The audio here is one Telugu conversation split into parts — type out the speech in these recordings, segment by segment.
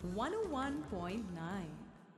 101.9.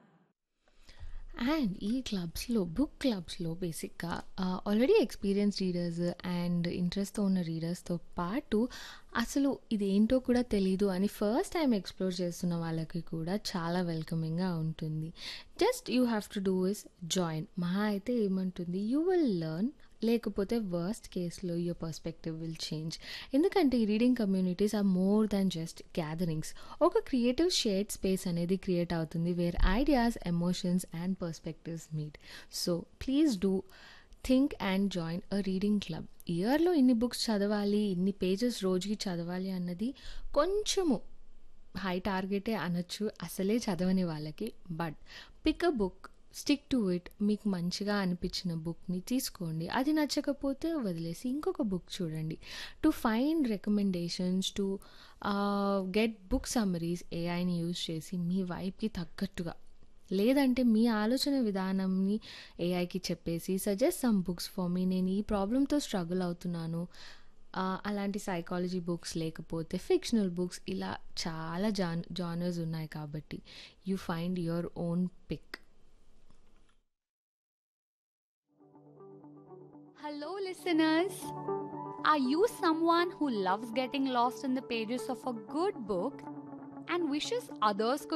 అండ్ ఈ క్లబ్స్లో బుక్ క్లబ్స్లో బేసిక్గా ఆల్రెడీ ఎక్స్పీరియన్స్ రీడర్స్ అండ్ ఇంట్రెస్ట్తో ఉన్న రీడర్స్తో పాటు అసలు ఇదేంటో కూడా తెలీదు అని ఫస్ట్ టైం ఎక్స్ప్లోర్ చేస్తున్న వాళ్ళకి కూడా చాలా వెల్కమింగ్గా ఉంటుంది just you have to do is join మహా అయితే ఏమంటుంది యూ విల్ లెర్న్ లేకపోతే వర్స్ట్ కేస్లో యువర్ పర్స్పెక్టివ్ విల్ చేంజ్ ఎందుకంటే ఈ reading communities are more than just gatherings ఒక క్రియేటివ్ షేడ్ స్పేస్ అనేది క్రియేట్ అవుతుంది where ideas emotions and perspectives meet so please do think and join a reading club ఇయర్లో ఇన్ని బుక్స్ చదవాలి ఇన్ని పేజెస్ రోజుకి చదవాలి అన్నది కొంచెము హై టార్గెటే అనొచ్చు అసలే చదవని వాళ్ళకి but pick a book stick to it మీకు మంచిగా అనిపించిన బుక్ని తీసుకోండి అది నచ్చకపోతే వదిలేసి ఇంకొక బుక్ చూడండి to find recommendations to get book summaries ఏఐని యూజ్ చేసి మీ వైపుకి తగ్గట్టుగా లేదంటే మీ ఆలోచన విధానంని ఏఐకి చెప్పేసి suggest some books for me నేను ఈ ప్రాబ్లంతో స్ట్రగుల్ అవుతున్నాను అలాంటి సైకాలజీ బుక్స్ లేకపోతే ఫిక్షనల్ బుక్స్ ఇలా చాలా జాన్ జానర్స్ ఉన్నాయి కాబట్టి you find your own pick Hello, listeners. Are you someone who loves getting lost in the pages of a good book and wishes others could?